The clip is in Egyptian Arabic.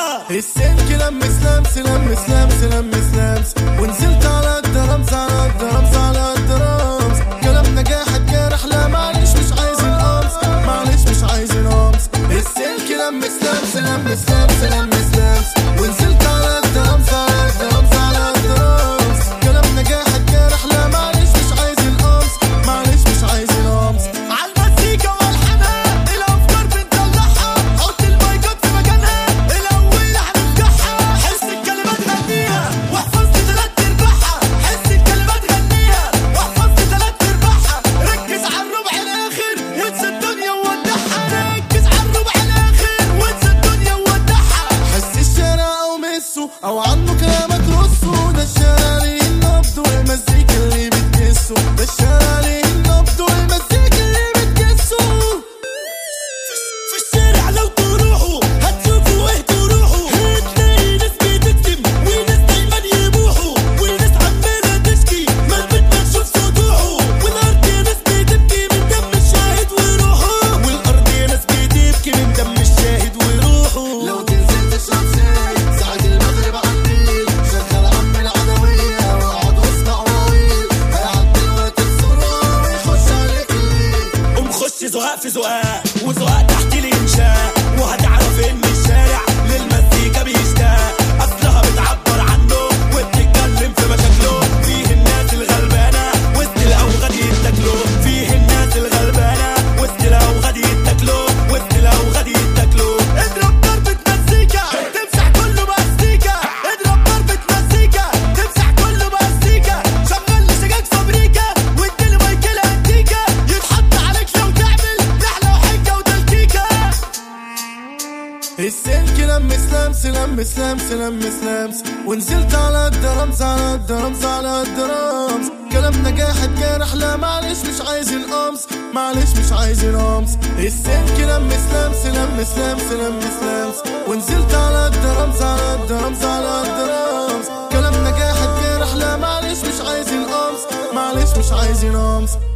وضحى السلك لمس لمس لمس لمس لمس لمس ونزلت على الدرمز على الدرمز على الدرمز كلامنا جاحد جارح لا معلش مش عايزين قمص معلش مش عايزين قمص السلك لمس لمس لمس لمس لمس لمس ونزلت على الدرمز على الدرمز على الدرمز كلامنا جاحد جارح لا معلش مش عايزين قمص معلش مش عايزين قمص عالمزيكا والحنان الافكار بنطلعها حط المايكات في مكانها الاول هنفتحها حس الكلمات غنيها واحفظ لي تلات ارباعها حس الكلمات غنيها واحفظ لي تلات ارباعها ركز على الربع الاخر وانسى الدنيا وودعها ركز على الربع الاخر وانسى الدنيا وودعها حس الشارع او مسه او عنه كلامك رصه ده الشارع ليه النبض والمزيكا اللي بتكسه ده الشارع ليه النبض والمزيكا اللي بتكسه في الشارع لو تروحوا هتشوفوا ايه تروحوا هتلاقي ناس بتكتم وناس دايما يبوحوا وناس عمالة تشكي ما البيت تشوف سطوحه والارض يا ناس بتبكي من دم الشاهد وروحه والارض يا ناس بتبكي من دم الشاهد وروحه لو تنزل تشرب شاي ساعة المغرب على النيل شغل عم العدوية واقعد واسمع مواويل هيعدي الوقت بسرعة ويخش عليك الليل قوم خش زقاق في زقاق وزقاق تحت الانشاء وهتعرف ان الشارع للمزيكا بيشتاق اصلها بتعبر عنه وبتتكلم في مشاكله فيه الناس الغلبانه وسط الاوغاد يتاكلوا فيه الناس الغلبانه وسط الاوغاد يتاكلوا وسط الاوغاد يتاكلوا اضرب ضربة مزيكا تمسح كله باستيكا اضرب ضربة مزيكا تمسح كله باستيكا شغل لي سجاج فابريكا واديله مايكل انتيكا يتحط عليك لو تعمل رحلة وحجة وتلكيكا السلك لمس لمس لمس لمس لمس لمس ونزلت على الدرمز على الدرمز على الدرمز كلامنا جاحد جارح لا معلش مش عايزين قمص معلش مش عايزين قمص السلك لمس لمس لمس لمس لمس لمس ونزلت على الدرمز على الدرمز على الدرمز كلامنا جاحد جارح لا معلش مش عايزين قمص معلش مش عايزين قمص